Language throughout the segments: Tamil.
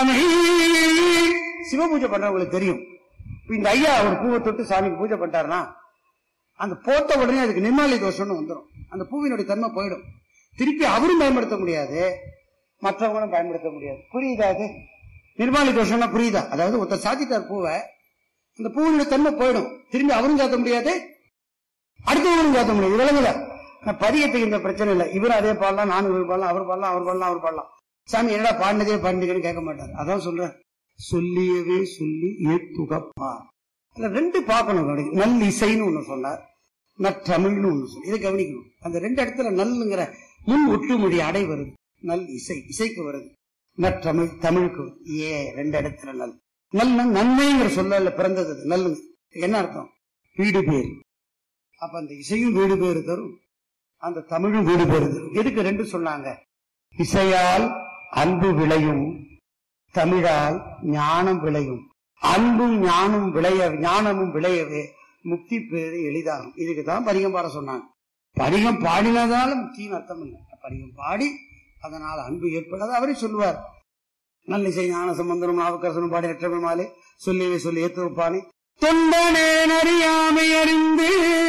சிவ பூஜை பண்றவங்களுக்கு தெரியும் இப்ப இந்த ஐயா ஒரு பூவை தொட்டு சாமிக்கு பூஜை பண்ணிட்டாருன்னா அந்த போட்ட உடனே அதுக்கு நிர்மாலி தோஷம்னு வந்துடும் அந்த பூவினுடைய தன்மை போயிடும் திருப்பி அவரும் பயன்படுத்த முடியாது மற்றவங்களும் பயன்படுத்த முடியாது புரியுதா அது நிர்மாலி தோஷம்னா புரியுதா அதாவது ஒருத்தர் சாத்திட்டார் பூவை அந்த பூவினுடைய தன்மை போயிடும் திரும்பி அவரும் சாத்த முடியாது அடுத்தவங்களும் சாத்த முடியாது இது விளங்குதா நான் பதியத்துக்கு இந்த பிரச்சனை இல்லை இவரும் அதே பாடலாம் நானும் இவர் பாடலாம் அவர் பாடலாம் அவர் பாடலாம் அவர் பாடலாம் சாமி என்னடா பாடினதே பாடினதுன்னு கேட்க மாட்டார் அதான் சொல்றேன் சொல்லியவே சொல்லி ஏத்துகப்பா அதுல ரெண்டு பார்க்கணும் கவனிக்கணும். நல் இசைன்னு ஒண்ணு சொன்னார் நற்றமிழ்னு ஒண்ணு சொன்னார் இதை கவனிக்கணும் அந்த ரெண்டு இடத்துல நல்லுங்கிற முன் ஒட்டுமொழி அடை வருது நல் இசை இசைக்கு வருது நற்றமிழ் தமிழுக்கு வருது. ஏ ரெண்டு இடத்துல நல் நல்ல நன்மைங்கிற சொல்லல பிறந்தது அது. நல்லுங்க என்ன அர்த்தம் வீடு பேர் அப்ப அந்த இசையும் வீடு பேரு தரும் அந்த தமிழும் வீடு பேரு தரும் எதுக்கு ரெண்டு சொன்னாங்க இசையால் அன்பு விளையும் தமிழால் ஞானம் விளையும் அன்பும் ஞானம் விளைய ஞானமும் விளையவே முக்தி பேரு எளிதாகும் இதுக்கு தான் பரிகம் பாட சொன்னாங்க பரிகம் பாடினதால முக்தின்னு அர்த்தம் இல்லை பரிகம் பாடி அதனால் அன்பு ஏற்படாது அவரே சொல்லுவார் நல்ல இசை ஞான சம்பந்தனும் நாவுக்கரசனும் பாடி எட்டமிழ் மாலை சொல்லியவே சொல்லி ஏத்துப்பானே தொண்டனே அறியாமை அறிந்து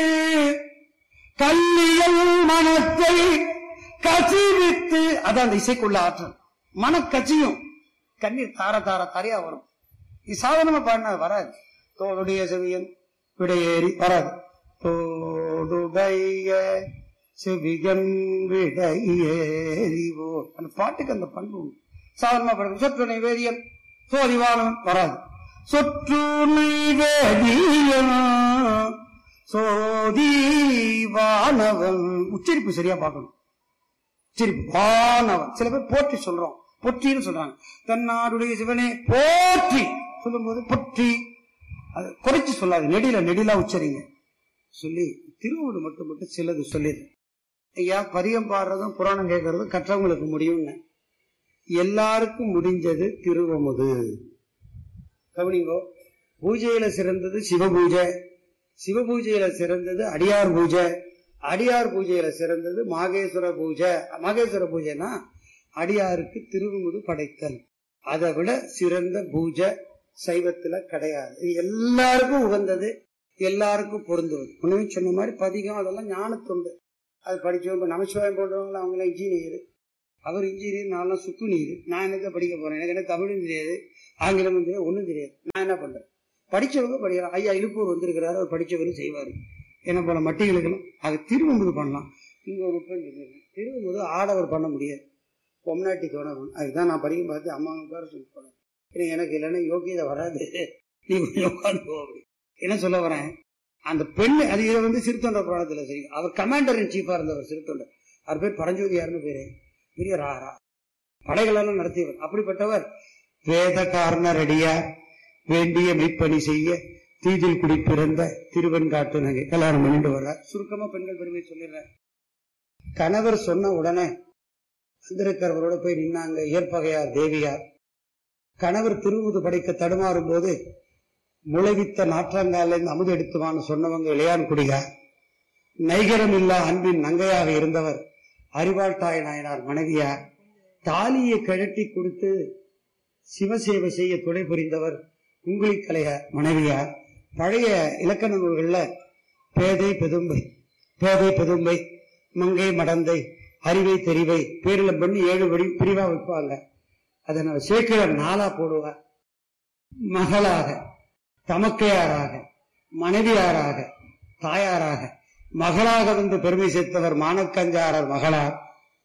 கல்லியல் மனத்தை கசிவித்து அதான் அந்த இசைக்குள்ள ஆற்றல் மனக்கச்சியும் கண்ணீர் தார தார தாரையா வரும் இது சாதாரணமா பாடினா வராது தோளுடைய செவியன் விடையேறி வராது தோடுடைய செவியன் விடையேறிவோ அந்த பாட்டுக்கு அந்த பண்பு உண்டு. சாதாரணமா பாடுங்க சொற்றுணை வேதியன் சோதிவானவன் வராது சொற்றுணை வேதியன் சோதிவானவன் உச்சரிப்பு சரியா பார்க்கணும் சரி வானவன் சில பேர் போற்றி சொல்றோம் பொற்றின்னு சொல்றாங்க தன்னாடுடைய சிவனே போற்றி சொல்லும்போது பொற்றி அது குறைச்சு சொல்லாது நெடில நெடிலா உச்சரிங்க சொல்லி திருவூடு மட்டும் மட்டும் சிலது சொல்லிடு ஐயா பரியம் பாடுறதும் புராணம் கேட்கறதும் கற்றவங்களுக்கு முடியும்னு எல்லாருக்கும் முடிஞ்சது திருவமுது கவனிங்கோ பூஜையில சிறந்தது சிவ பூஜை சிவ பூஜையில சிறந்தது அடியார் பூஜை அடியார் பூஜையில சிறந்தது மாகேஸ்வர பூஜை மாகேஸ்வர பூஜைனா அடியாருக்கு திருவுமுது படைத்தல் அதை விட சிறந்த பூஜை சைவத்துல கிடையாது இது எல்லாருக்கும் உகந்தது எல்லாருக்கும் பொருந்துவது உண்மையை சொன்ன மாதிரி பதிகம் அதெல்லாம் ஞானத்துண்டு அது படிச்சவங்க நமச்சிவாயம் போன்றவங்க அவங்களாம் இன்ஜினியர் அவர் இன்ஜினியர் நான்லாம் சுக்கு நீர் நான் என்னத்த படிக்க போறேன் எனக்கு என்ன தமிழும் தெரியாது ஆங்கிலமும் தெரியாது ஒண்ணும் தெரியாது நான் என்ன பண்றேன் படிச்சவங்க படிக்கலாம் ஐயா இழுப்பூர் வந்திருக்கிறாரு அவர் படிச்சவரும் செய்வாரு என்ன போல மட்டிகளுக்கெல்லாம் அது திருவம்புது பண்ணலாம் இங்க ஒரு நுட்பம் சொல்லியிருக்கேன் திருவம்புது ஆடவர் பண்ண முடியாது பொம்னாட்டி தோணணும் அதுதான் நான் படிக்கும் பார்த்து அம்மா உட்கார சொல்லி போனேன் ஏன்னா எனக்கு இல்லைன்னா யோகியதை வராது நீ கொஞ்சம் உட்காந்து போ அப்படி என்ன சொல்ல வரேன் அந்த பெண் அது இதை வந்து சிறுத்தொண்டர் புராணத்துல சரி அவர் கமாண்டர் இன் சீஃபா இருந்தவர் சிறுத்தொண்டர் அவர் பேர் பரஞ்சோதியார்னு பேரு பெரிய ராரா படைகளெல்லாம் நடத்தியவர் அப்படிப்பட்டவர் வேத காரண ரெடியா வேண்டிய மெய்ப்பணி செய்ய தீதில் குடி பிறந்த திருவெண்காட்டு நகை கல்யாணம் பண்ணிட்டு வர்றார் சுருக்கமா பெண்கள் பெருமை சொல்லிடுறேன் கணவர் சொன்ன உடனே வந்திருக்கிறவரோட போய் நின்னாங்க ஏற்பகையார் தேவியார் கணவர் திருமுது படைக்க தடுமாறும் போது முளைவித்த நாற்றங்கால இருந்து அமுது எடுத்துவான்னு சொன்னவங்க இளையான் குடிகார் நைகரம் இல்லா அன்பின் நங்கையாக இருந்தவர் அறிவாள் தாய் நாயனார் மனைவியார் தாலியை கழட்டி கொடுத்து சிவசேவை செய்ய துணை புரிந்தவர் குங்குளி கலையார் மனைவியார் பழைய இலக்கண நூல்கள்ல பேதை பெதும்பை பேதை பெதும்பை மங்கை மடந்தை அறிவை தெரிவை பேரில் பண்ணி ஏழு வழி பிரிவா வைப்பாங்க அதை நான் சேக்கிழர் நாளா போடுவார் மகளாக தமக்கையாராக மனைவியாராக தாயாராக மகளாக வந்து பெருமை சேர்த்தவர் மானக்கஞ்சாரர் மகளார்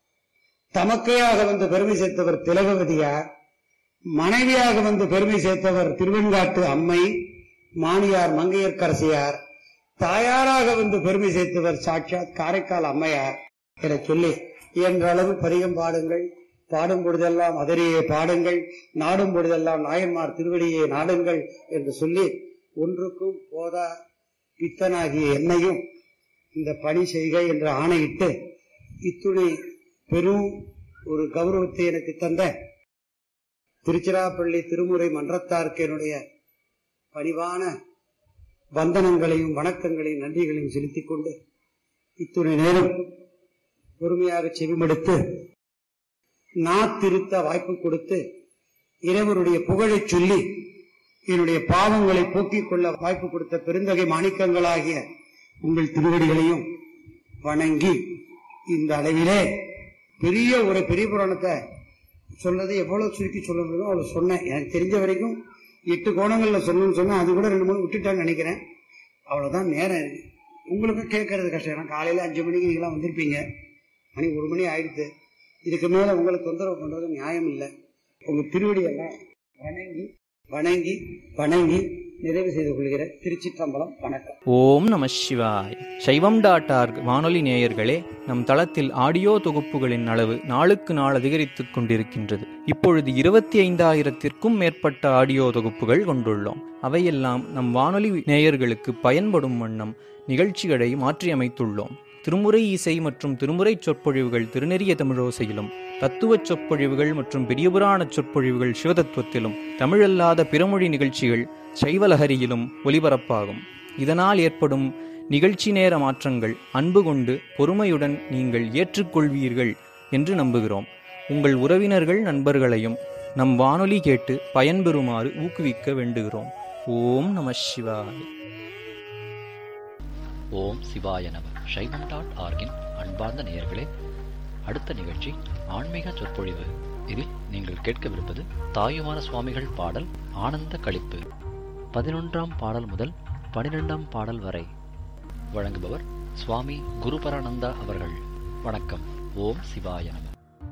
தமக்கையாக வந்து பெருமை சேர்த்தவர் திலகவதியார் மனைவியாக வந்து பெருமை சேர்த்தவர் திருவெண்காட்டு அம்மை மானியார் மங்கையர்க்கரசியார் தாயாராக வந்து பெருமை சேர்த்தவர் சாட்சாத் காரைக்கால் அம்மையார் என சொல்லி இயன்ற அளவு பதிகம் பாடுங்கள் பாடும் பொழுதெல்லாம் அதரையே பாடுங்கள் நாடும் பொழுதெல்லாம் நாயன்மார் திருவடியை நாடுங்கள் என்று சொல்லி ஒன்றுக்கும் போதா பித்தனாகிய என்னையும் இந்த பணி செய்க என்று ஆணையிட்டு இத்துணை பெரும் ஒரு கௌரவத்தை எனக்கு தந்த திருச்சிராப்பள்ளி திருமுறை மன்றத்தாருக்கு என்னுடைய பணிவான வந்தனங்களையும் வணக்கங்களையும் நன்றிகளையும் செலுத்திக் கொண்டு இத்துணை நேரம் பொறுமையாக செவிமடுத்து நான் திருத்த வாய்ப்பு கொடுத்து இறைவனுடைய புகழைச் சொல்லி என்னுடைய பாவங்களை போக்கிக் கொள்ள வாய்ப்பு கொடுத்த பெருந்தகை மாணிக்கங்களாகிய உங்கள் திருவடிகளையும் வணங்கி இந்த அளவிலே பெரிய ஒரு பெரிய புராணத்தை சொல்றது எவ்வளவு சுருக்கி சொல்ல முடியுமோ அவ்வளவு சொன்னேன் எனக்கு தெரிஞ்ச வரைக்கும் எட்டு கோணங்கள்ல சொல்லணும்னு சொன்னா அது கூட ரெண்டு மூணு விட்டுட்டான்னு நினைக்கிறேன் அவ்வளவுதான் நேரம் இருக்கு உங்களுக்கும் கேட்கறது கஷ்டம் ஏன்னா காலையில அஞ்சு மணிக்கு நீங்களாம் வந்திருப்பீங்க மணி ஒரு மணி ஆயிடுத்து இதுக்கு மேல உங்களை தொந்தரவு பண்றது நியாயம் இல்லை உங்க திருவடியெல்லாம் வணங்கி வணங்கி வணங்கி நிறைவு செய்து கொள்கிற திருச்சிற்றம்பலம் வணக்கம் ஓம் நம சிவாய் சைவம் டாட் ஆர்க் வானொலி நேயர்களே நம் தளத்தில் ஆடியோ தொகுப்புகளின் அளவு நாளுக்கு நாள் அதிகரித்துக் கொண்டிருக்கின்றது இப்பொழுது இருபத்தி ஐந்தாயிரத்திற்கும் மேற்பட்ட ஆடியோ தொகுப்புகள் கொண்டுள்ளோம் அவையெல்லாம் நம் வானொலி நேயர்களுக்கு பயன்படும் வண்ணம் நிகழ்ச்சிகளை மாற்றியமைத்துள்ளோம் திருமுறை இசை மற்றும் திருமுறை சொற்பொழிவுகள் திருநெறிய தமிழோசையிலும் தத்துவச் சொற்பொழிவுகள் மற்றும் பெரியபுராண சொற்பொழிவுகள் சிவதத்துவத்திலும் தமிழல்லாத பிறமொழி நிகழ்ச்சிகள் சைவலஹரியிலும் ஒலிபரப்பாகும் இதனால் ஏற்படும் நிகழ்ச்சி நேர மாற்றங்கள் அன்பு கொண்டு பொறுமையுடன் நீங்கள் ஏற்றுக்கொள்வீர்கள் என்று நம்புகிறோம் உங்கள் உறவினர்கள் நண்பர்களையும் நம் வானொலி கேட்டு பயன்பெறுமாறு ஊக்குவிக்க வேண்டுகிறோம் ஓம் நம சிவாய் ஓம் சிவாய நம சைவம் டாட் ஆர்கின் அன்பார்ந்த நேயர்களே அடுத்த நிகழ்ச்சி ஆன்மீக சொற்பொழிவு இதில் நீங்கள் கேட்கவிருப்பது தாயுமான சுவாமிகள் பாடல் ஆனந்த களிப்பு பதினொன்றாம் பாடல் முதல் பனிரெண்டாம் பாடல் வரை வழங்குபவர் சுவாமி குருபரானந்தா அவர்கள் வணக்கம் ஓம் சிவாய நம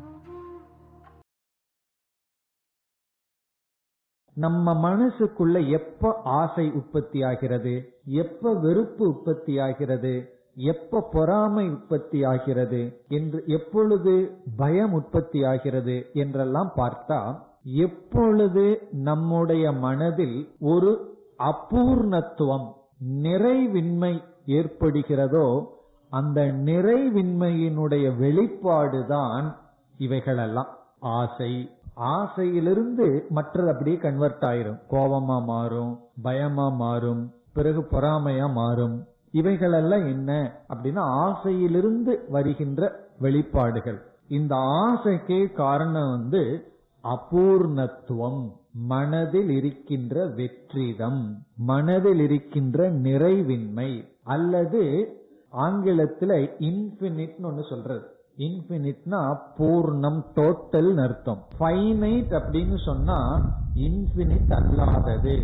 நம்ம மனசுக்குள்ள எப்ப ஆசை உற்பத்தி ஆகிறது எப்ப வெறுப்பு உற்பத்தி ஆகிறது எப்ப பொறாமை உற்பத்தி ஆகிறது என்று எப்பொழுது பயம் உற்பத்தி ஆகிறது என்றெல்லாம் பார்த்தா எப்பொழுது நம்முடைய மனதில் ஒரு அபூர்ணத்துவம் நிறைவின்மை ஏற்படுகிறதோ அந்த நிறைவின்மையினுடைய வெளிப்பாடுதான் இவைகளெல்லாம் ஆசை ஆசையிலிருந்து மற்றது அப்படியே கன்வெர்ட் ஆயிரும் கோபமா மாறும் பயமா மாறும் பிறகு பொறாமையா மாறும் இவைகளெல்லாம் என்ன அப்படின்னா ஆசையிலிருந்து வருகின்ற வெளிப்பாடுகள் இந்த ஆசைக்கே காரணம் வந்து அபூர்ணத்துவம் மனதில் இருக்கின்ற வெற்றிடம் மனதில் இருக்கின்ற நிறைவின்மை அல்லது ஆங்கிலத்துல இன்பினிட்னு ஒண்ணு சொல்றது இன்பினிட்னா பூர்ணம் டோட்டல் அர்த்தம் ஃபைனைட் அப்படின்னு சொன்னா இன்பினிட் அல்லாதது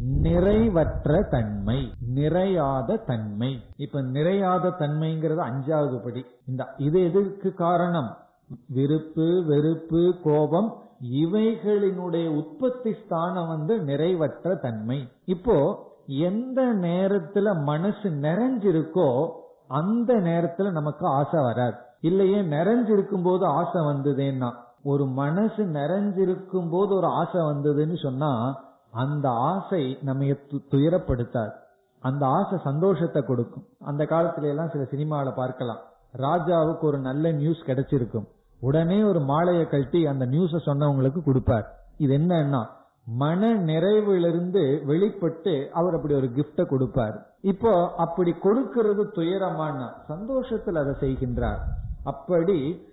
நிறைவற்ற தன்மை நிறையாத தன்மை இப்ப நிறையாத தன்மைங்கிறது அஞ்சாவது படி இந்த இது எதற்கு காரணம் விருப்பு வெறுப்பு கோபம் இவைகளினுடைய உற்பத்தி ஸ்தானம் வந்து நிறைவற்ற தன்மை இப்போ எந்த நேரத்துல மனசு நிறைஞ்சிருக்கோ அந்த நேரத்துல நமக்கு ஆசை வராது இல்லையே நிறைஞ்சிருக்கும் போது ஆசை வந்ததுன்னா ஒரு மனசு நிறைஞ்சிருக்கும் போது ஒரு ஆசை வந்ததுன்னு சொன்னா அந்த ஆசை நம்ம துயரப்படுத்தாது அந்த ஆசை சந்தோஷத்தை கொடுக்கும் அந்த காலத்துல எல்லாம் சில சினிமாவில பார்க்கலாம் ராஜாவுக்கு ஒரு நல்ல நியூஸ் கிடைச்சிருக்கும் உடனே ஒரு மாலையை கட்டி அந்த நியூஸ சொன்னவங்களுக்கு கொடுப்பார் இது என்னன்னா மன நிறைவிலிருந்து வெளிப்பட்டு அவர் அப்படி ஒரு கிஃப்ட கொடுப்பார் இப்போ அப்படி கொடுக்கிறது துயரமான சந்தோஷத்தில் அதை செய்கின்றார் அப்படி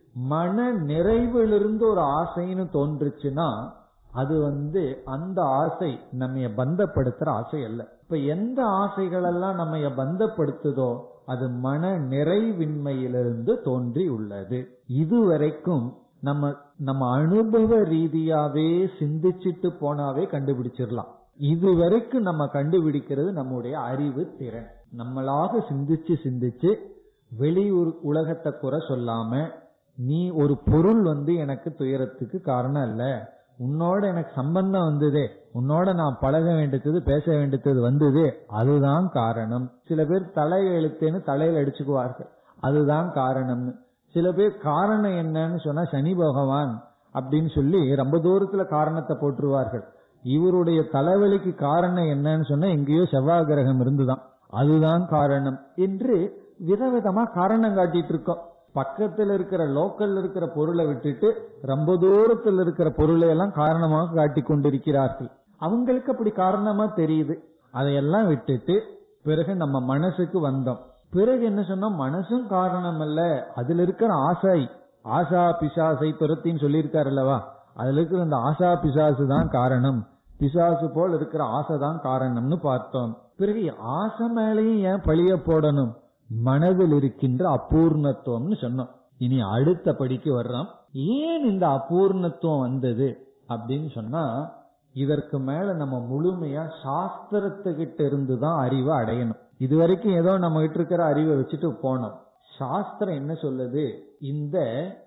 மன நிறைவிலிருந்து ஒரு ஆசைன்னு தோன்றுச்சுன்னா அது வந்து அந்த ஆசை நம்ம பந்தப்படுத்துற ஆசை அல்ல இப்ப எந்த ஆசைகள் எல்லாம் நம்ம பந்தப்படுத்துதோ அது மன நிறைவின்மையிலிருந்து தோன்றி உள்ளது இதுவரைக்கும் நம்ம நம்ம அனுபவ ரீதியாவே சிந்திச்சிட்டு போனாவே கண்டுபிடிச்சிடலாம் இதுவரைக்கும் நம்ம கண்டுபிடிக்கிறது நம்முடைய அறிவு திறன் நம்மளாக சிந்திச்சு சிந்திச்சு வெளியூர் உலகத்தை குறை சொல்லாம நீ ஒரு பொருள் வந்து எனக்கு துயரத்துக்கு காரணம் இல்ல உன்னோட எனக்கு சம்பந்தம் வந்ததே உன்னோட நான் பழக வேண்டியது பேச வேண்டியது வந்தது அதுதான் காரணம் சில பேர் தலையெழுத்தேன்னு தலையில அடிச்சுக்குவார்கள் அதுதான் காரணம்னு சில பேர் காரணம் என்னன்னு சொன்னா சனி பகவான் அப்படின்னு சொல்லி ரொம்ப தூரத்துல காரணத்தை போட்டுருவார்கள் இவருடைய தலைவலிக்கு காரணம் என்னன்னு சொன்னா எங்கேயோ செவ்வாய் கிரகம் இருந்துதான் அதுதான் காரணம் என்று விதவிதமா காரணம் காட்டிட்டு இருக்கோம் பக்கத்துல இருக்கிற லோக்கல்ல இருக்கிற பொருளை விட்டுட்டு ரொம்ப தூரத்தில் இருக்கிற பொருளை எல்லாம் காரணமாக காட்டி கொண்டிருக்கிறார்கள் அவங்களுக்கு அப்படி காரணமா தெரியுது அதையெல்லாம் விட்டுட்டு பிறகு நம்ம மனசுக்கு வந்தோம் பிறகு என்ன சொன்னா மனசும் காரணம் அல்ல அதுல இருக்கிற ஆசை ஆசா பிசாசை துரத்தின்னு சொல்லியிருக்காரு அல்லவா அதுல இருக்கிற இந்த ஆசா பிசாசு தான் காரணம் பிசாசு போல் இருக்கிற ஆசை தான் காரணம்னு பார்த்தோம் பிறகு ஆசை மேலேயும் ஏன் பழிய போடணும் மனதில் இருக்கின்ற அபூர்ணத்துவம்னு சொன்னோம் இனி அடுத்த படிக்கு வர்றோம் ஏன் இந்த அபூர்ணத்துவம் வந்தது அப்படின்னு சொன்னா இதற்கு மேல நம்ம முழுமையா சாஸ்திரத்துக்கிட்ட இருந்து தான் அறிவை அடையணும் இது வரைக்கும் ஏதோ நம்ம கிட்ட இருக்கிற அறிவை வச்சுட்டு போனோம் சாஸ்திரம் என்ன சொல்லுது இந்த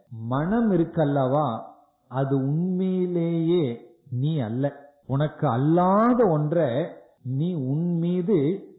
மனம் இருக்கல்லவா அது உண்மையிலேயே நீ அல்ல உனக்கு அல்லாத ஒன்றை நீ உன் மீது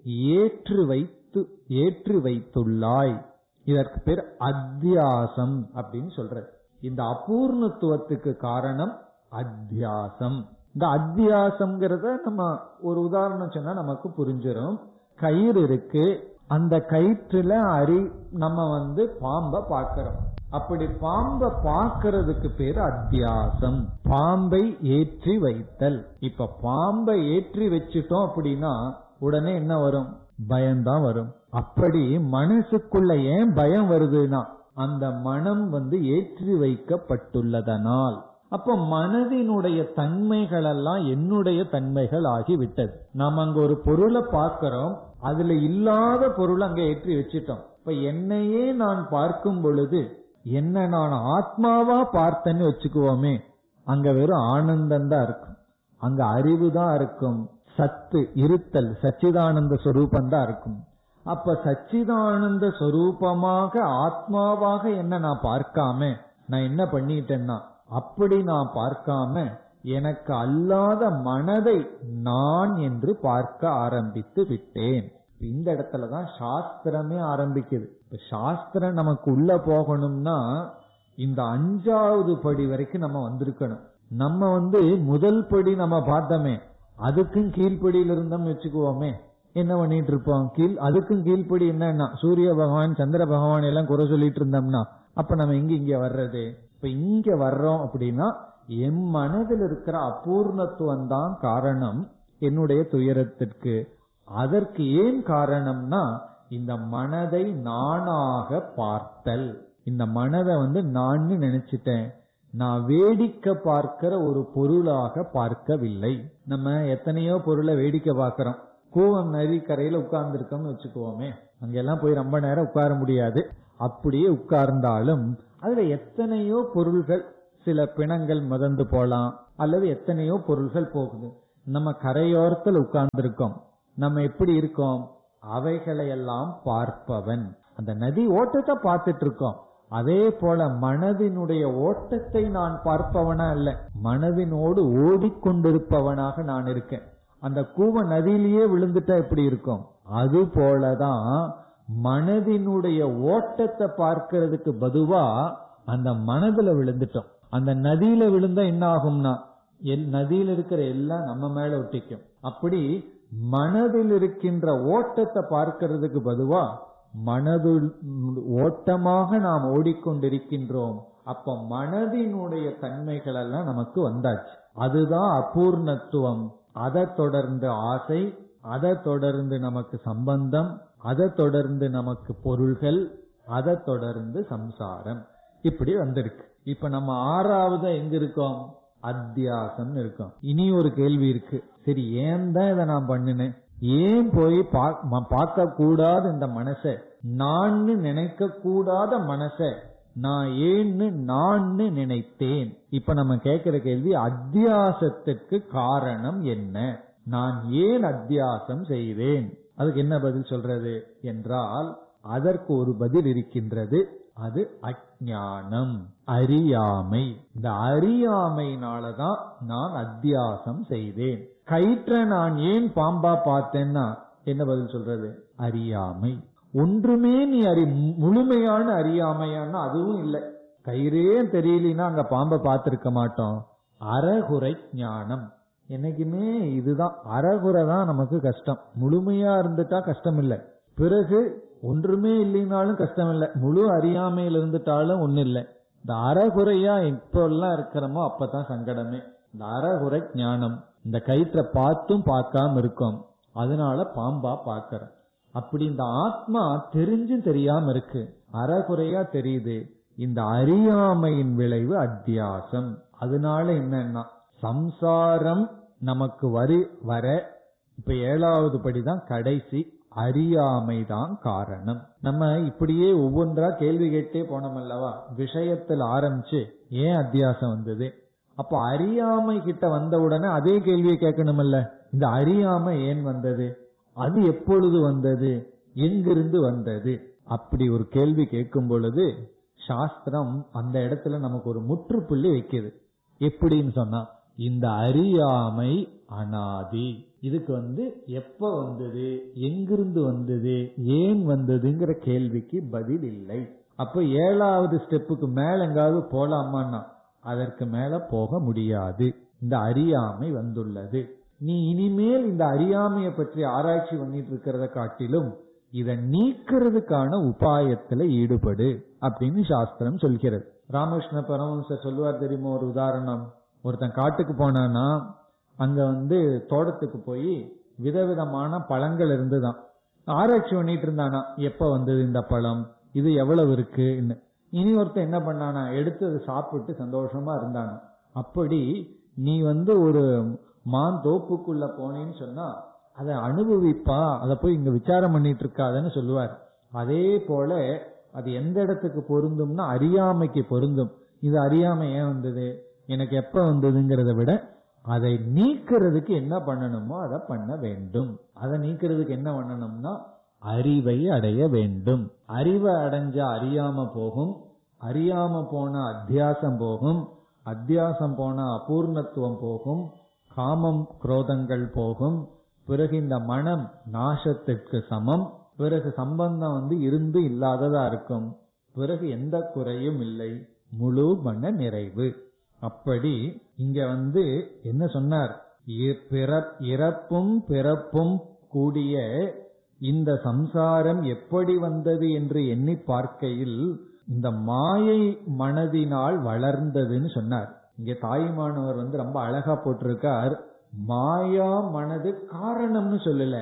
ஏற்று வைத்து ஏற்று வைத்துள்ளாய் இதற்கு பேர் அத்தியாசம் அப்படின்னு சொல்ற இந்த அபூர்ணத்துவத்துக்கு காரணம் அத்தியாசம் இந்த அத்தியாசம்ங்கிறத நம்ம ஒரு உதாரணம் சொன்னா நமக்கு புரிஞ்சிடும் கயிறு இருக்கு அந்த கயிற்றுல அறி நம்ம வந்து பாம்பை பார்க்கிறோம் அப்படி பாம்பை பார்க்கறதுக்கு பேரு அத்தியாசம் பாம்பை ஏற்றி வைத்தல் இப்ப பாம்பை ஏற்றி வச்சுட்டோம் அப்படின்னா உடனே என்ன வரும் பயம்தான் வரும் அப்படி மனசுக்குள்ள ஏன் பயம் வருதுன்னா அந்த மனம் வந்து ஏற்றி வைக்கப்பட்டுள்ளதனால் அப்ப மனதினுடைய தன்மைகள் எல்லாம் என்னுடைய தன்மைகள் ஆகிவிட்டது நாம் அங்க ஒரு பொருளை பார்க்கிறோம் அதுல இல்லாத பொருள் அங்க ஏற்றி வச்சிட்டோம் இப்ப என்னையே நான் பார்க்கும் பொழுது என்ன நான் ஆத்மாவா பார்த்தேன்னு வச்சுக்குவோமே அங்க வெறும் ஆனந்தம் தான் இருக்கும் அங்க அறிவு தான் இருக்கும் சத்து இருத்தல் சச்சிதானந்த சொரூபம் தான் இருக்கும் அப்ப சச்சிதானந்த சொரூபமாக ஆத்மாவாக என்ன நான் பார்க்காம நான் என்ன பண்ணிட்டேன்னா அப்படி நான் பார்க்காம எனக்கு அல்லாத மனதை நான் என்று பார்க்க ஆரம்பித்து விட்டேன் இந்த இடத்துலதான் சாஸ்திரமே ஆரம்பிக்குது இப்ப சாஸ்திரம் நமக்கு உள்ள போகணும்னா இந்த அஞ்சாவது படி வரைக்கும் நம்ம வந்திருக்கணும் நம்ம வந்து முதல் படி நம்ம பார்த்தோமே அதுக்கும் கீழ்ப்படியில் இருந்தோம்னு வச்சுக்குவோமே என்ன பண்ணிட்டு இருப்போம் கீழ் அதுக்கும் கீழ்ப்படி என்னன்னா சூரிய பகவான் சந்திர பகவான் எல்லாம் குறை சொல்லிட்டு இருந்தோம்னா அப்ப நம்ம எங்க இங்க வர்றது இப்ப இங்க வர்றோம் அப்படின்னா என் மனதில் இருக்கிற அபூர்ணத்துவம் தான் காரணம் என்னுடைய துயரத்திற்கு அதற்கு ஏன் காரணம்னா இந்த மனதை நானாக பார்த்தல் இந்த மனதை வந்து நான் நினைச்சிட்டேன் நான் வேடிக்கை பார்க்கிற ஒரு பொருளாக பார்க்கவில்லை நம்ம எத்தனையோ பொருளை வேடிக்கை பார்க்கிறோம் கூவம் நதி கரையில உட்கார்ந்து இருக்கோம்னு வச்சுக்குவோமே அங்கெல்லாம் போய் ரொம்ப நேரம் உட்கார முடியாது அப்படியே உட்கார்ந்தாலும் அதுல எத்தனையோ பொருள்கள் சில பிணங்கள் மிதந்து போலாம் அல்லது எத்தனையோ பொருள்கள் போகுது நம்ம கரையோரத்தில் உட்கார்ந்து இருக்கோம் நம்ம எப்படி இருக்கோம் அவைகளை எல்லாம் பார்ப்பவன் அந்த நதி ஓட்டத்தை பார்த்துட்டு இருக்கோம் அதே போல மனதினுடைய ஓட்டத்தை நான் பார்ப்பவனா அல்ல மனதினோடு ஓடிக்கொண்டிருப்பவனாக நான் இருக்கேன் அந்த கூவ நதியிலேயே விழுந்துட்டா எப்படி இருக்கும் அது போலதான் மனதினுடைய ஓட்டத்தை பார்க்கறதுக்கு பதுவா அந்த மனதுல விழுந்துட்டோம் அந்த நதியில விழுந்தா என்ன ஆகும்னா நதியில் இருக்கிற எல்லாம் நம்ம மேல ஒட்டிக்கும் அப்படி மனதில் இருக்கின்ற ஓட்டத்தை பார்க்கறதுக்கு பதுவா மனது ஓட்டமாக நாம் ஓடிக்கொண்டிருக்கின்றோம் அப்ப மனதினுடைய தன்மைகள் எல்லாம் நமக்கு வந்தாச்சு அதுதான் அபூர்ணத்துவம் அதை தொடர்ந்து ஆசை அதை தொடர்ந்து நமக்கு சம்பந்தம் அதை தொடர்ந்து நமக்கு பொருள்கள் அதை தொடர்ந்து சம்சாரம் இப்படி வந்திருக்கு இப்ப நம்ம ஆறாவது எங்க இருக்கோம் அத்தியாசம் இருக்கோம் இனி ஒரு கேள்வி இருக்கு சரி ஏன் தான் இதை நான் பண்ணினேன் ஏன் போய் பார்க்க கூடாத இந்த மனச நான் நினைக்க கூடாத மனச நான் ஏன்னு நான் நினைத்தேன் இப்ப நம்ம கேட்கிற கேள்வி அத்தியாசத்துக்கு காரணம் என்ன நான் ஏன் அத்தியாசம் செய்தேன் அதுக்கு என்ன பதில் சொல்றது என்றால் அதற்கு ஒரு பதில் இருக்கின்றது அது அஜானம் அறியாமை இந்த அறியாமைனாலதான் நான் அத்தியாசம் செய்தேன் கயிற்ற நான் ஏன் பாம்பா பார்த்தேன்னா என்ன பதில் சொல்றது அறியாமை ஒன்றுமே நீ அறி முழுமையான அறியாமையான்னா அதுவும் இல்லை கயிறே தெரியலனா அங்க பாம்பை பார்த்திருக்க மாட்டோம் அறகுறை ஞானம் என்னைக்குமே இதுதான் அறகுறை தான் நமக்கு கஷ்டம் முழுமையா இருந்துட்டா கஷ்டம் இல்லை பிறகு ஒன்றுமே இல்லைனாலும் கஷ்டம் இல்லை முழு அறியாமையில் இருந்துட்டாலும் ஒண்ணு இல்லை இந்த அறகுறையா எப்ப எல்லாம் இருக்கிறோமோ அப்பதான் சங்கடமே இந்த அறகுறை ஞானம் இந்த கயிற்றை பார்த்தும் பார்க்காம இருக்கோம் அதனால பாம்பா பார்க்கிறோம் அப்படி இந்த ஆத்மா தெரிஞ்சும் தெரியாம இருக்கு அறகுறையா தெரியுது இந்த அறியாமையின் விளைவு அத்தியாசம் அதனால என்னன்னா சம்சாரம் நமக்கு வரி வர இப்ப ஏழாவது படிதான் கடைசி அறியாமை தான் காரணம் நம்ம இப்படியே ஒவ்வொன்றா கேள்வி கேட்டே போனோம் அல்லவா விஷயத்தில் ஆரம்பிச்சு ஏன் அத்தியாசம் வந்தது அப்ப அறியாமை கிட்ட வந்த உடனே அதே கேள்வியை கேட்கணும்ல இந்த அறியாமை ஏன் வந்தது அது எப்பொழுது வந்தது எங்கிருந்து வந்தது அப்படி ஒரு கேள்வி கேட்கும் பொழுது சாஸ்திரம் அந்த இடத்துல நமக்கு ஒரு முற்றுப்புள்ளி வைக்குது எப்படின்னு சொன்னா இந்த அறியாமை அனாதி இதுக்கு வந்து எப்ப வந்தது எங்கிருந்து வந்தது ஏன் வந்ததுங்கிற கேள்விக்கு பதில் இல்லை அப்ப ஏழாவது ஸ்டெப்புக்கு மேல எங்காவது போலாமான்னா அதற்கு மேல போக முடியாது இந்த அறியாமை வந்துள்ளது நீ இனிமேல் இந்த அறியாமையை பற்றி ஆராய்ச்சி பண்ணிட்டு இருக்கிறத காட்டிலும் இதை நீக்கிறதுக்கான உபாயத்துல ஈடுபடு அப்படின்னு சாஸ்திரம் சொல்கிறது ராமகிருஷ்ண பரமஹம்சர் சொல்லுவார் தெரியுமா ஒரு உதாரணம் ஒருத்தன் காட்டுக்கு போனானா அங்க வந்து தோட்டத்துக்கு போய் விதவிதமான பழங்கள் இருந்துதான் ஆராய்ச்சி பண்ணிட்டு இருந்தானா எப்ப வந்தது இந்த பழம் இது எவ்வளவு இருக்கு இனி ஒருத்தன் என்ன பண்ணானா எடுத்து அதை சாப்பிட்டு சந்தோஷமா இருந்தானா அப்படி நீ வந்து ஒரு மான் தோப்புக்குள்ள போனேன்னு சொன்னா அதை அனுபவிப்பா அதை போய் இங்க விசாரம் பண்ணிட்டு இருக்காதன்னு சொல்லுவார் அதே போல அது எந்த இடத்துக்கு பொருந்தும்னா அறியாமைக்கு பொருந்தும் இது அறியாமை ஏன் வந்தது எனக்கு எப்ப வந்ததுங்கிறத விட அதை நீக்கிறதுக்கு என்ன பண்ணணுமோ அதை பண்ண வேண்டும் அதை நீக்கிறதுக்கு என்ன பண்ணணும்னா அறிவை அடைய வேண்டும் அறிவை அடைஞ்சா அறியாம போகும் அறியாம போன அத்தியாசம் போகும் அத்தியாசம் போன அபூர்ணத்துவம் போகும் காமம் குரோதங்கள் போகும் பிறகு இந்த மனம் நாசத்திற்கு சமம் பிறகு சம்பந்தம் வந்து இருந்து இல்லாததா இருக்கும் பிறகு எந்த குறையும் இல்லை முழு மன நிறைவு அப்படி இங்க வந்து என்ன சொன்னார் இறப்பும் பிறப்பும் கூடிய இந்த சம்சாரம் எப்படி வந்தது என்று எண்ணி பார்க்கையில் இந்த மாயை மனதினால் வளர்ந்ததுன்னு சொன்னார் இங்க தாய்மானவர் வந்து ரொம்ப அழகா போட்டிருக்கார் மாயா மனது காரணம்னு சொல்லல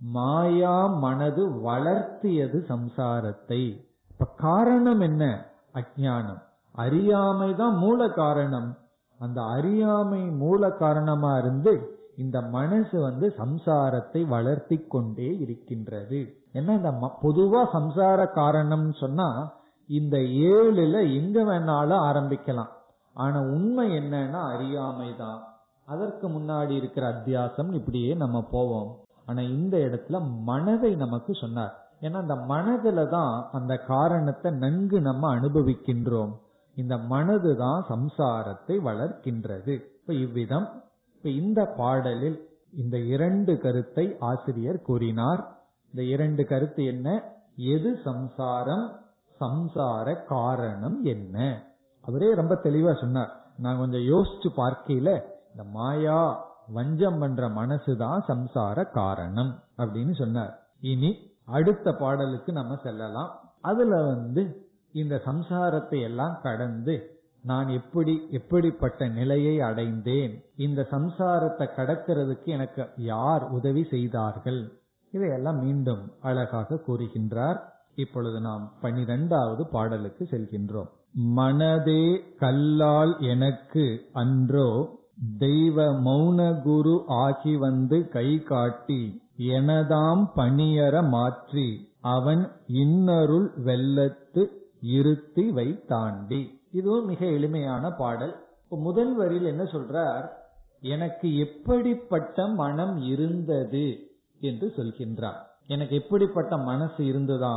மாயா மனது வளர்த்தியது சம்சாரத்தை இப்ப காரணம் என்ன அஜானம் அறியாமை தான் மூல காரணம் அந்த அறியாமை மூல காரணமா இருந்து இந்த மனசு வந்து சம்சாரத்தை வளர்த்தி கொண்டே இருக்கின்றது என்ன இந்த பொதுவா சம்சார காரணம் சொன்னா இந்த ஏழுல எங்க வேணாலும் ஆரம்பிக்கலாம் ஆனா உண்மை என்னன்னா அறியாமை தான் அதற்கு முன்னாடி இருக்கிற அத்தியாசம் இப்படியே நம்ம போவோம் ஆனா இந்த இடத்துல மனதை நமக்கு சொன்னார் ஏன்னா அந்த மனதுல தான் அந்த காரணத்தை நன்கு நம்ம அனுபவிக்கின்றோம் இந்த மனது தான் சம்சாரத்தை வளர்க்கின்றது இப்ப இவ்விதம் இப்ப இந்த பாடலில் இந்த இரண்டு கருத்தை ஆசிரியர் கூறினார் இந்த இரண்டு கருத்து என்ன எது சம்சாரம் சம்சார காரணம் என்ன அவரே ரொம்ப தெளிவா சொன்னார் நான் கொஞ்சம் யோசிச்சு பார்க்கையில இந்த மாயா வஞ்சம் பண்ற மனசுதான் சம்சார காரணம் அப்படின்னு சொன்னார் இனி அடுத்த பாடலுக்கு நம்ம செல்லலாம் அதுல வந்து இந்த சம்சாரத்தை எல்லாம் கடந்து நான் எப்படி எப்படிப்பட்ட நிலையை அடைந்தேன் இந்த சம்சாரத்தை கடக்கிறதுக்கு எனக்கு யார் உதவி செய்தார்கள் இதையெல்லாம் மீண்டும் அழகாக கூறுகின்றார் இப்பொழுது நாம் பனிரெண்டாவது பாடலுக்கு செல்கின்றோம் மனதே கல்லால் எனக்கு அன்றோ தெய்வ மௌன குரு ஆகி வந்து கை காட்டி எனதாம் பணியற மாற்றி அவன் இன்னருள் வெள்ளத்து இருத்தி வைத்தாண்டி இதுவும் மிக எளிமையான பாடல் இப்ப முதல் வரியில் என்ன சொல்றார் எனக்கு எப்படிப்பட்ட மனம் இருந்தது என்று சொல்கின்றார் எனக்கு எப்படிப்பட்ட மனசு இருந்ததா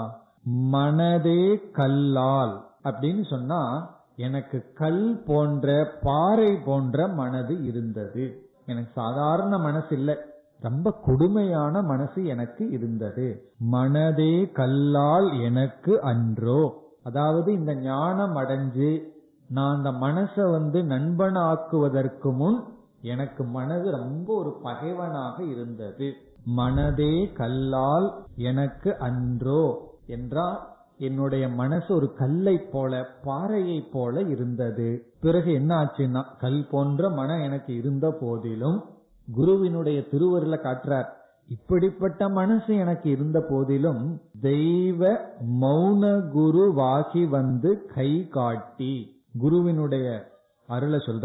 மனதே கல்லால் அப்படின்னு சொன்னா எனக்கு கல் போன்ற பாறை போன்ற மனது இருந்தது எனக்கு சாதாரண மனசு இல்லை ரொம்ப கொடுமையான மனசு எனக்கு இருந்தது மனதே கல்லால் எனக்கு அன்றோ அதாவது இந்த ஞானம் அடைஞ்சு நான் அந்த மனசை வந்து நண்பனாக்குவதற்கு முன் எனக்கு மனது ரொம்ப ஒரு பகைவனாக இருந்தது மனதே கல்லால் எனக்கு அன்றோ என்றால் என்னுடைய மனசு ஒரு கல்லை போல பாறையை போல இருந்தது பிறகு என்ன ஆச்சுன்னா கல் போன்ற மனம் எனக்கு இருந்த போதிலும் குருவினுடைய திருவருள காட்டுறார் இப்படிப்பட்ட மனசு எனக்கு இருந்த போதிலும் தெய்வ மௌன குரு வாகி வந்து கை காட்டி குருவினுடைய அருளை சொல்றார்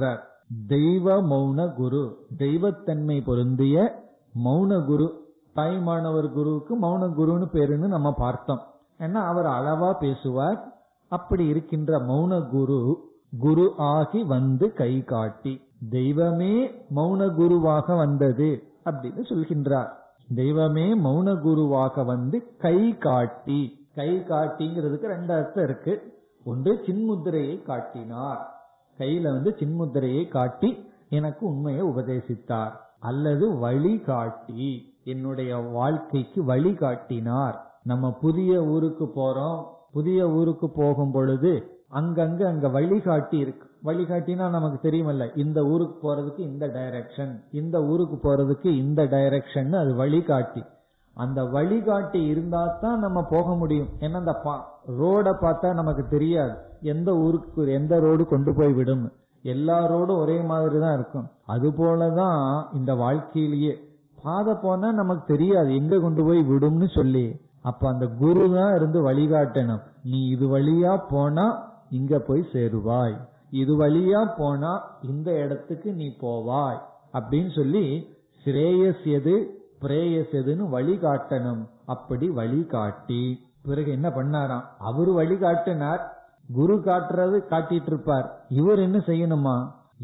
தெய்வ மௌன குரு தெய்வத்தன்மை பொருந்திய மௌன குரு தாய்மானவர் குருவுக்கு மௌன குருன்னு பேருன்னு நம்ம பார்த்தோம் ஏன்னா அவர் அளவா பேசுவார் அப்படி இருக்கின்ற மௌன குரு குரு ஆகி வந்து கை காட்டி தெய்வமே மௌன குருவாக வந்தது அப்படின்னு சொல்கின்றார் தெய்வமே மௌன குருவாக வந்து கை காட்டி கை காட்டிங்கிறதுக்கு ரெண்டு அர்த்தம் இருக்கு ஒன்று சின்முத்திரையை காட்டினார் கையில வந்து சின்முத்திரையை காட்டி எனக்கு உண்மையை உபதேசித்தார் அல்லது வழிகாட்டி என்னுடைய வாழ்க்கைக்கு வழிகாட்டினார் நம்ம புதிய ஊருக்கு போறோம் புதிய ஊருக்கு போகும் பொழுது அங்கங்க அங்க வழிகாட்டி இருக்கு வழிகாட்டினா நமக்கு தெரியுமல்ல இந்த ஊருக்கு போறதுக்கு இந்த டைரக்ஷன் இந்த ஊருக்கு போறதுக்கு இந்த டைரக்ஷன் அது வழிகாட்டி அந்த வழிகாட்டி இருந்தா தான் நம்ம போக முடியும் ஏன்னா அந்த ரோட பார்த்தா நமக்கு தெரியாது எந்த ஊருக்கு எந்த ரோடு கொண்டு போய் விடும் எல்லா ரோடும் ஒரே மாதிரி தான் இருக்கும் அது போலதான் இந்த வாழ்க்கையிலேயே பாதை போனா நமக்கு தெரியாது எங்க கொண்டு போய் விடும்னு சொல்லி அப்ப அந்த குரு தான் இருந்து வழிகாட்டணும் நீ இது வழியா போனா இங்க போய் சேருவாய் இது வழியா போனா இந்த இடத்துக்கு நீ போவாய் அப்படின்னு சொல்லி சிரேயஸ் எது பிரேயஸ் எதுன்னு வழிகாட்டணும் அப்படி வழிகாட்டி பிறகு என்ன பண்ணாராம் அவரு வழிகாட்டினார் குரு காட்டுறது காட்டிட்டு இருப்பார் இவர் என்ன செய்யணுமா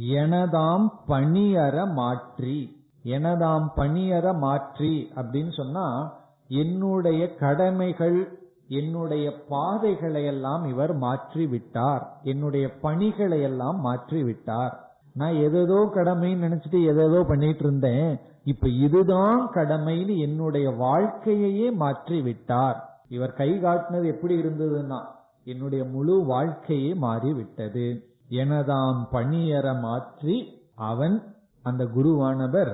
எனதாம் பணியற மாற்றி எனதாம் பணியற மாற்றி அப்படின்னு சொன்னா என்னுடைய கடமைகள் என்னுடைய பாதைகளை எல்லாம் இவர் மாற்றி விட்டார் என்னுடைய பணிகளை எல்லாம் மாற்றி விட்டார் நான் எதேதோ கடமைன்னு நினைச்சிட்டு எதேதோ பண்ணிட்டு இருந்தேன் இப்ப இதுதான் கடமைன்னு என்னுடைய வாழ்க்கையையே மாற்றி விட்டார் இவர் கை காட்டினது எப்படி இருந்ததுன்னா என்னுடைய முழு வாழ்க்கையே மாறிவிட்டது எனதாம் பணியற மாற்றி அவன் அந்த குருவானவர்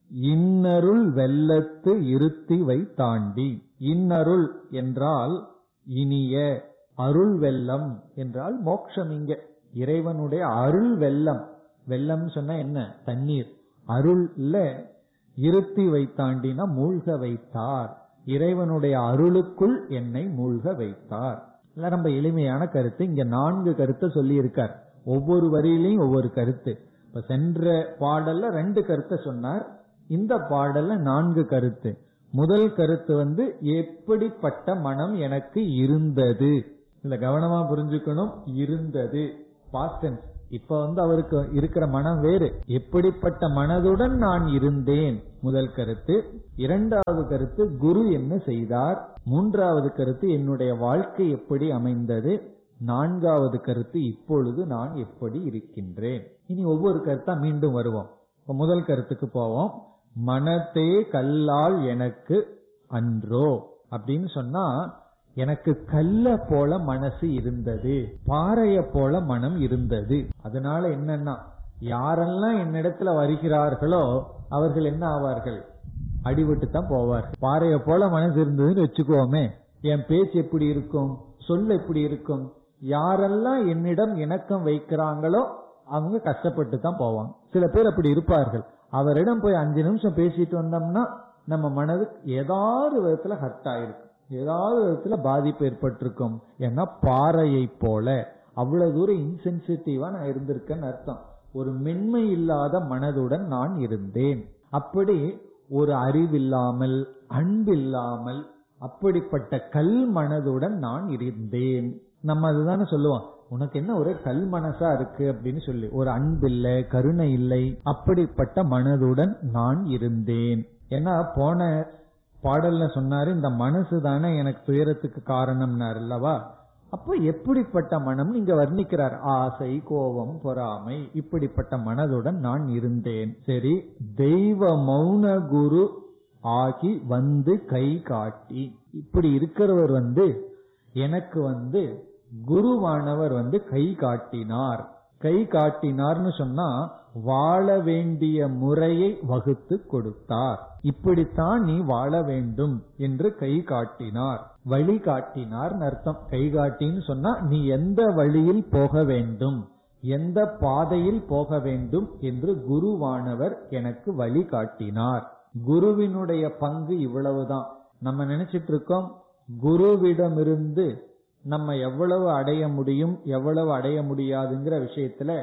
இன்னருள் வெள்ளத்து இருத்தி வை தாண்டி இன்னருள் என்றால் இனிய அருள் வெள்ளம் என்றால் மோட்சம் இங்க இறைவனுடைய அருள் வெள்ளம் வெள்ளம் சொன்னா என்ன தண்ணீர் அருள்ல இருத்தி வைத்தாண்டினா மூழ்க வைத்தார் இறைவனுடைய அருளுக்குள் என்னை மூழ்க வைத்தார் இல்ல ரொம்ப எளிமையான கருத்து இங்க நான்கு கருத்தை சொல்லி இருக்கார் ஒவ்வொரு வரியிலையும் ஒவ்வொரு கருத்து இப்ப சென்ற பாடல்ல ரெண்டு கருத்தை சொன்னார் இந்த பாடல்ல நான்கு கருத்து முதல் கருத்து வந்து எப்படிப்பட்ட மனம் எனக்கு இருந்தது இல்ல கவனமா புரிஞ்சுக்கணும் இருந்தது பாஸ்டன்ஸ் இப்ப வந்து அவருக்கு இருக்கிற மனம் வேறு எப்படிப்பட்ட மனதுடன் நான் இருந்தேன் முதல் கருத்து இரண்டாவது கருத்து குரு என்ன செய்தார் மூன்றாவது கருத்து என்னுடைய வாழ்க்கை எப்படி அமைந்தது நான்காவது கருத்து இப்பொழுது நான் எப்படி இருக்கின்றேன் இனி ஒவ்வொரு கருத்தா மீண்டும் வருவோம் இப்ப முதல் கருத்துக்கு போவோம் மனத்தே கல்லால் எனக்கு அன்றோ அப்படின்னு சொன்னா எனக்கு கல்ல போல மனசு இருந்தது பாறைய போல மனம் இருந்தது அதனால என்னன்னா யாரெல்லாம் என்னிடத்துல வருகிறார்களோ அவர்கள் என்ன ஆவார்கள் அடிபட்டு தான் போவார் பாறைய போல மனசு இருந்ததுன்னு வச்சுக்கோமே என் பேச்சு எப்படி இருக்கும் சொல் எப்படி இருக்கும் யாரெல்லாம் என்னிடம் இணக்கம் வைக்கிறாங்களோ அவங்க கஷ்டப்பட்டு தான் போவாங்க சில பேர் அப்படி இருப்பார்கள் அவரிடம் போய் அஞ்சு நிமிஷம் பேசிட்டு வந்தோம்னா நம்ம மனதுக்கு ஏதாவது விதத்துல ஹர்ட் ஆயிருக்கும் ஏதாவது விதத்துல பாதிப்பு ஏற்பட்டிருக்கும் ஏன்னா பாறையை போல அவ்வளவு தூரம் இன்சென்சிட்டிவா நான் இருந்திருக்கேன்னு அர்த்தம் ஒரு மென்மை இல்லாத மனதுடன் நான் இருந்தேன் அப்படி ஒரு அறிவில்லாமல் அன்பில்லாமல் அப்படிப்பட்ட கல் மனதுடன் நான் இருந்தேன் நம்ம அதுதானே சொல்லுவோம் உனக்கு என்ன ஒரே கல் மனசா இருக்கு அப்படின்னு சொல்லி ஒரு அன்பில்ல கருணை இல்லை அப்படிப்பட்ட மனதுடன் நான் இருந்தேன் ஏன்னா போன பாடல்ல சொன்னாரு இந்த மனசு தானே எனக்கு துயரத்துக்கு காரணம்னார் அல்லவா அப்ப எப்படிப்பட்ட மனம் இங்க வர்ணிக்கிறார் ஆசை கோபம் பொறாமை இப்படிப்பட்ட மனதுடன் நான் இருந்தேன் சரி தெய்வ மௌன குரு ஆகி வந்து கை காட்டி இப்படி இருக்கிறவர் வந்து எனக்கு வந்து குருவானவர் வந்து கை காட்டினார் கை காட்டினார்னு சொன்னா வாழ வேண்டிய முறையை வகுத்து கொடுத்தார் இப்படித்தான் நீ வாழ வேண்டும் என்று கை காட்டினார் வழி காட்டினார் அர்த்தம் கை காட்டின்னு சொன்னா நீ எந்த வழியில் போக வேண்டும் எந்த பாதையில் போக வேண்டும் என்று குருவானவர் எனக்கு வழி காட்டினார் குருவினுடைய பங்கு இவ்வளவுதான் நம்ம நினைச்சிட்டு இருக்கோம் குருவிடமிருந்து நம்ம எவ்வளவு அடைய முடியும் எவ்வளவு அடைய முடியாதுங்கிற விஷயத்துல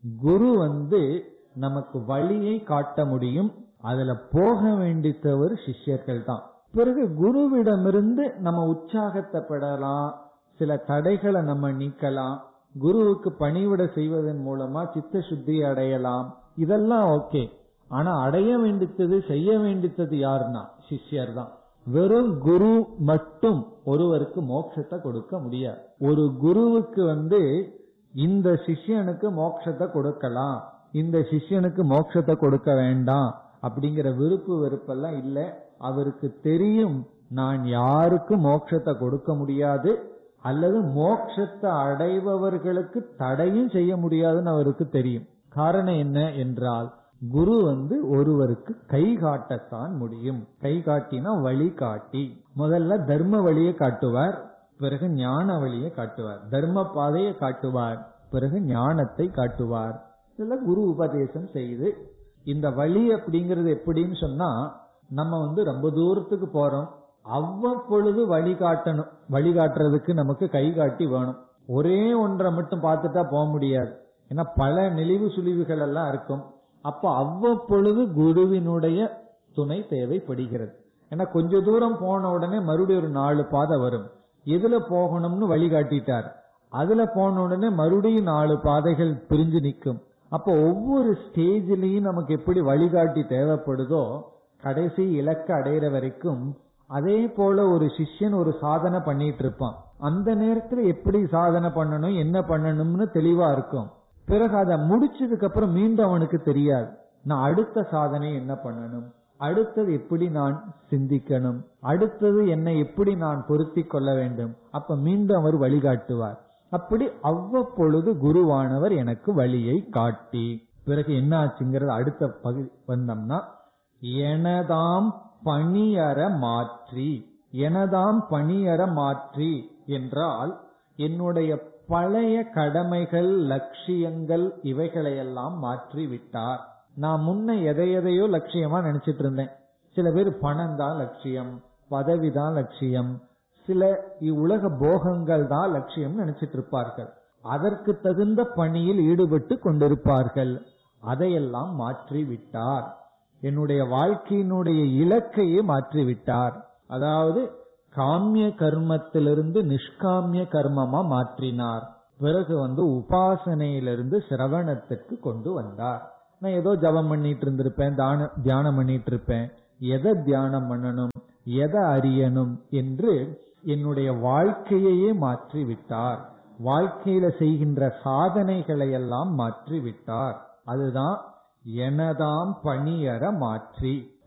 குரு வந்து நமக்கு வழியை காட்ட முடியும் அதுல போக வேண்டித்தவர் சிஷ்யர்கள் தான் பிறகு குருவிடமிருந்து நம்ம உற்சாகத்தை பெறலாம் சில தடைகளை நம்ம நீக்கலாம் குருவுக்கு பணிவிட செய்வதன் மூலமா சித்த சுத்தி அடையலாம் இதெல்லாம் ஓகே ஆனா அடைய வேண்டித்தது செய்ய வேண்டித்தது யாருன்னா சிஷ்யர் தான் வெறும் குரு மட்டும் ஒருவருக்கு மோட்சத்தை கொடுக்க முடியாது ஒரு குருவுக்கு வந்து இந்த சிஷ்யனுக்கு மோட்சத்தை கொடுக்கலாம் இந்த சிஷ்யனுக்கு மோட்சத்தை கொடுக்க வேண்டாம் அப்படிங்கிற விருப்பு வெறுப்பெல்லாம் இல்ல அவருக்கு தெரியும் நான் யாருக்கும் மோட்சத்தை கொடுக்க முடியாது அல்லது மோட்சத்தை அடைபவர்களுக்கு தடையும் செய்ய முடியாதுன்னு அவருக்கு தெரியும் காரணம் என்ன என்றால் குரு வந்து ஒருவருக்கு கை காட்டத்தான் முடியும் கை காட்டினா வழி காட்டி முதல்ல தர்ம வழியை காட்டுவார் பிறகு ஞான வழியை காட்டுவார் தர்ம பாதையை காட்டுவார் பிறகு ஞானத்தை காட்டுவார் இதுல குரு உபதேசம் செய்து இந்த வழி அப்படிங்கிறது எப்படின்னு சொன்னா நம்ம வந்து ரொம்ப தூரத்துக்கு போறோம் அவ்வப்பொழுது வழிகாட்டணும் வழிகாட்டுறதுக்கு நமக்கு கை காட்டி வேணும் ஒரே ஒன்றை மட்டும் பார்த்துட்டா போக முடியாது ஏன்னா பல நெளிவு சுழிவுகள் எல்லாம் இருக்கும் அப்ப அவ்வப்பொழுது குருவினுடைய துணை தேவைப்படுகிறது ஏன்னா கொஞ்ச தூரம் போன உடனே மறுபடியும் ஒரு நாலு பாதை வரும் எதுல போகணும்னு வழிகாட்டிட்டார் அதுல போன உடனே மறுபடியும் நாலு பாதைகள் பிரிஞ்சு நிற்கும் அப்போ ஒவ்வொரு ஸ்டேஜ்லயும் நமக்கு எப்படி வழிகாட்டி தேவைப்படுதோ கடைசி இலக்க அடையிற வரைக்கும் அதே போல ஒரு சிஷ்யன் ஒரு சாதனை பண்ணிட்டு இருப்பான் அந்த நேரத்துல எப்படி சாதனை பண்ணணும் என்ன பண்ணணும்னு தெளிவா இருக்கும் பிறகு அதை முடிச்சதுக்கு அப்புறம் மீண்டும் அவனுக்கு தெரியாது நான் அடுத்த சாதனை என்ன பண்ணணும் அடுத்தது எப்படி நான் சிந்திக்கணும் அடுத்தது என்னை எப்படி நான் பொருத்தி கொள்ள வேண்டும் அப்ப மீண்டும் அவர் வழிகாட்டுவார் அப்படி அவ்வப்பொழுது குருவானவர் எனக்கு வழியை காட்டி பிறகு என்ன ஆச்சுங்கிறது அடுத்த பகுதி வந்தோம்னா எனதாம் பணியற மாற்றி எனதாம் பணியற மாற்றி என்றால் என்னுடைய பழைய கடமைகள் லட்சியங்கள் இவைகளையெல்லாம் மாற்றி விட்டார் நான் முன்ன எதை எதையோ லட்சியமா நினைச்சிட்டு இருந்தேன் சில பேர் பணம் தான் லட்சியம் பதவி தான் லட்சியம் சில இவ்வுலக போகங்கள் தான் லட்சியம் நினைச்சிட்டு இருப்பார்கள் அதற்கு தகுந்த பணியில் ஈடுபட்டு கொண்டிருப்பார்கள் அதையெல்லாம் மாற்றி விட்டார் என்னுடைய வாழ்க்கையினுடைய இலக்கையே மாற்றி விட்டார் அதாவது காமிய கர்மத்திலிருந்து நிஷ்காமிய கர்மமா மாற்றினார் பிறகு வந்து உபாசனையிலிருந்து சிரவணத்துக்கு கொண்டு வந்தார் நான் ஏதோ ஜபம் பண்ணிட்டு இருந்திருப்பேன் தான தியானம் பண்ணிட்டு இருப்பேன் எதை தியானம் பண்ணணும் எதை அறியணும் என்று என்னுடைய வாழ்க்கையையே மாற்றி விட்டார் வாழ்க்கையில செய்கின்ற சாதனைகளை எல்லாம் மாற்றி விட்டார் அதுதான் எனதாம் பணியற மாற்றி